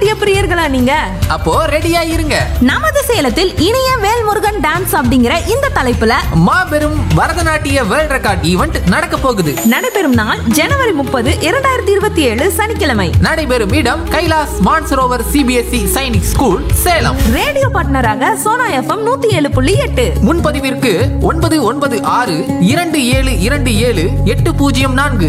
பரதநாட்டிய பிரியர்களா நீங்க அப்போ ரெடியா இருங்க நமது சேலத்தில் இனிய வேல்முருகன் டான்ஸ் அப்படிங்கிற இந்த தலைப்புல மாபெரும் பரதநாட்டிய வேர்ல்ட் ரெக்கார்ட் ஈவெண்ட் நடக்க போகுது நடைபெறும் நாள் ஜனவரி முப்பது இரண்டாயிரத்தி இருபத்தி ஏழு சனிக்கிழமை நடைபெறும் இடம் Kailash Mansarovar CBSE Sainik school Salem radio பார்ட்னராக சோனா எஃப்எம் நூத்தி ஏழு புள்ளி எட்டு முன்பதிவிற்கு ஒன்பது ஒன்பது ஆறு இரண்டு ஏழு இரண்டு ஏழு எட்டு பூஜ்ஜியம் நான்கு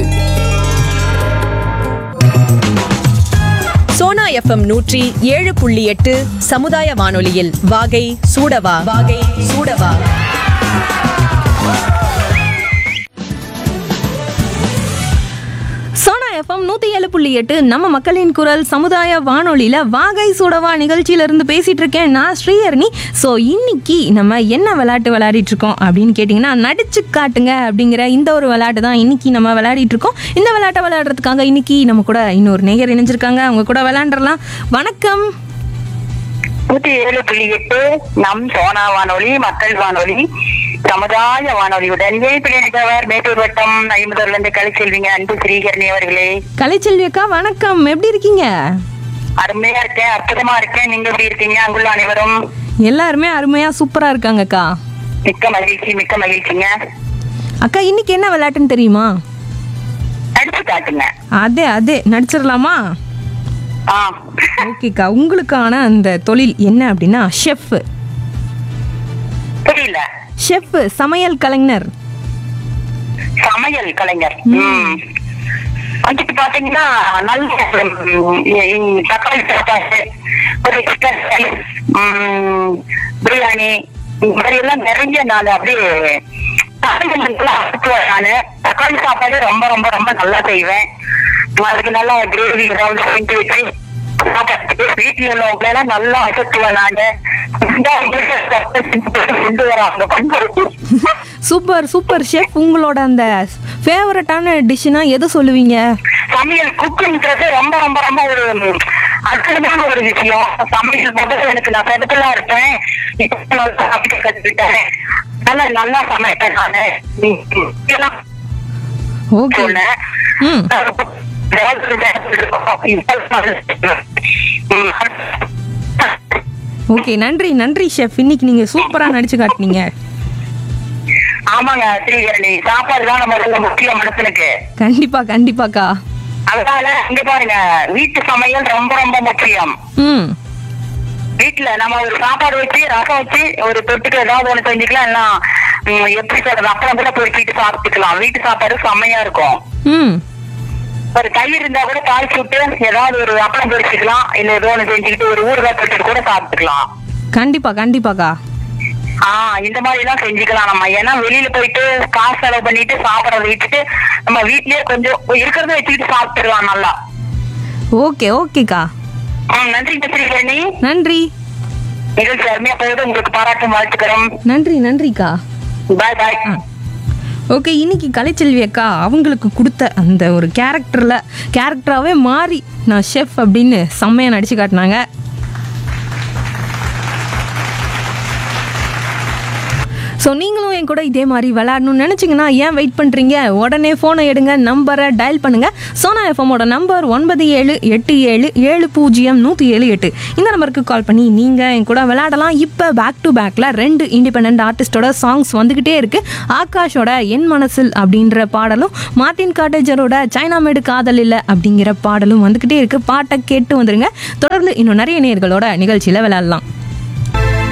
சோனா எஃப்எம் நூற்றி ஏழு புள்ளி எட்டு சமுதாய வானொலியில் வாகை சூடவா வாகை சூடவா சோனா எஃப்எம் நூத்தி ஏழு புள்ளி எட்டு நம்ம மக்களின் குரல் சமுதாய வானொலியில வாகை சூடவா நிகழ்ச்சியில இருந்து பேசிட்டு இருக்கேன் நான் ஸ்ரீஹரணி ஸோ இன்னைக்கு நம்ம என்ன விளையாட்டு விளையாடிட்டு இருக்கோம் அப்படின்னு கேட்டிங்கன்னா நடிச்சு காட்டுங்க அப்படிங்கிற இந்த ஒரு விளையாட்டு தான் இன்னைக்கு நம்ம விளையாடிட்டு இருக்கோம் இந்த விளையாட்டை விளையாடுறதுக்காக இன்னைக்கு நம்ம கூட இன்னொரு நேயர் இணைஞ்சிருக்காங்க அவங்க கூட விளையாண்டுறலாம் வணக்கம் நூத்தி ஏழு புள்ளி எட்டு நம் சோனா வானொலி மக்கள் வானொலி சமுதாய வானொலியுடன் இணைப்பினர் மேட்டூர் வட்டம் ஐம்பதுல இருந்து கலைச்செல்விங்க அன்பு ஸ்ரீகரணி அவர்களே கலைச்செல்வி அக்கா வணக்கம் எப்படி இருக்கீங்க அருமையா இருக்கேன் அற்புதமா இருக்கேன் நீங்க எப்படி இருக்கீங்க அங்குள்ள அனைவரும் எல்லாருமே அருமையா சூப்பரா இருக்காங்க அக்கா மிக்க மகிழ்ச்சி மிக்க மகிழ்ச்சிங்க அக்கா இன்னைக்கு என்ன விளையாட்டுன்னு தெரியுமா நடிச்சு காட்டுங்க அதே அதே நடிச்சிடலாமா ஆ ஓகேக்கா உங்களுக்கான அந்த தொழில் என்ன அப்படின்னா ஷெஃப் புரியல ஷெஃப் சமையல் கலைஞர் சமையல் கலைஞர் ம். வந்துட்டு பாத்தீங்கன்னா நல்ல ம், ம், தக்காளி சாப்பாடு ஒரு சிக்கன் பிரியாணி இந்த மாதிரி எல்லாம் நிறைய நான் அப்படியே காய்கறிகளெல்லாம் அறுத்துவேன் நானு தக்காளி சாப்பாடு ரொம்ப ரொம்ப ரொம்ப நல்லா செய்வேன் அதுக்கு நல்லா கிரேவி ஏதாவது செஞ்சு வச்சு சாப்பாட்டுக்கு வீட்டுல உள்ளவங்களை எல்லாம் நல்லா அசத்துவேன் நானு இந்தா உங்களுக்கு கொண்டு வராங்க பண்பு சூப்பர் சூப்பர் ஷெஃப் உங்களோட அந்த ஃபேவரட்டான டிஷ்னா எதை சொல்லுவீங்க சமையல் குக்குங்கிறது ரொம்ப ரொம்ப ரொம்ப ஒரு ம், அற்புதமான ஒரு விஷயம் சமையல் முதல்ல எனக்கு நான் செதுக்கலா இருப்பேன் இப்ப நான் சமைக்க கத்துக்கிட்டேன் நல்லா நல்லா சமைப்பேன் நானு ம், ம். இதெல்லாம் ஓகே சொன்னேன் ம் ஏதாவது ஒரு நேரத்துல இருக்கும். இப்ப ம். ஓகே நன்றி நன்றி ஷெஃப் இன்னைக்கு நீங்க சூப்பரா நடிச்சு காட்டுனீங்க ஆமாங்க ஸ்ரீகரணி சாப்பாடு தான் நம்ம முக்கியம் மனசுக்கு கண்டிப்பா கண்டிப்பாக்கா அதனால இங்க பாருங்க வீட்டு சமையல் ரொம்ப ரொம்ப முக்கியம் ம் வீட்டுல நம்ம ஒரு சாப்பாடு வச்சு ரசம் வச்சு ஒரு தொட்டுக்கு ஏதாவது ஒண்ணு செஞ்சுக்கலாம் எல்லாம் ம், எப்படி சொல்றது அப்புறம் கூட பொறுக்கிட்டு சாப்பிட்டுக்கலாம் வீட்டு சாப்பாடு செம்மையா இருக்கும் ம் ஒரு தயிர் இருந்தா கூட தாளிச்சு விட்டு ஏதாவது ஒரு அப்பளம் பொரிச்சுக்கலாம் இல்ல ஏதோ ஒண்ணு செஞ்சுக்கிட்டு ஒரு ஊறுகாய் தொட்டுட்டு கூட சாப்பிட்டுக்கலாம் கண்டிப்பா கண்டிப்பாக்கா ஆஹ் இந்த மாதிரி எல்லாம் செஞ்சுக்கலாம் நம்ம ஏன்னா வெளியில போயிட்டு காசு செலவு பண்ணிட்டு சாப்பிடறத விட்டுட்டு நம்ம வீட்லயே கொஞ்சம் இருக்கிறத வச்சுக்கிட்டு சாப்பிட்டுக்கலாம் நல்லா ஓகே ஓகேக்கா ம், நன்றி ஸ்ரீகரணி நன்றி நிகழ்ச்சி அருமையா போகுது உங்களுக்கு பாராட்டும் வாழ்த்துக்கிறோம் நன்றி நன்றிக்கா பாய் பாய் ஓகே இன்னைக்கு கலைச்செல்வி அக்கா அவங்களுக்கு கொடுத்த அந்த ஒரு கேரக்டரில் கேரக்டராகவே மாறி நான் ஷெஃப் அப்படின்னு செம்மையாக நடிச்சு காட்டினாங்க ஸோ நீங்களும் என் கூட இதே மாதிரி விளையாடணும்னு நினச்சிங்கன்னா ஏன் வெயிட் பண்ணுறீங்க உடனே ஃபோனை எடுங்க நம்பரை டயல் பண்ணுங்கள் சோனா எஃப்எம்மோட நம்பர் ஒன்பது ஏழு எட்டு ஏழு ஏழு பூஜ்ஜியம் நூற்றி ஏழு எட்டு இந்த நம்பருக்கு கால் பண்ணி நீங்கள் என் கூட விளையாடலாம் இப்போ பேக் டு பேக்கில் ரெண்டு இண்டிபெண்ட் ஆர்டிஸ்டோட சாங்ஸ் வந்துக்கிட்டே இருக்குது ஆகாஷோட என் மனசில் அப்படின்ற பாடலும் மார்ட்டின் காட்டேஜரோட சைனாமேடு காதல் இல்லை அப்படிங்கிற பாடலும் வந்துக்கிட்டே இருக்குது பாட்டை கேட்டு வந்துருங்க தொடர்ந்து இன்னும் நிறைய நேர்களோட நிகழ்ச்சியில் விளையாடலாம்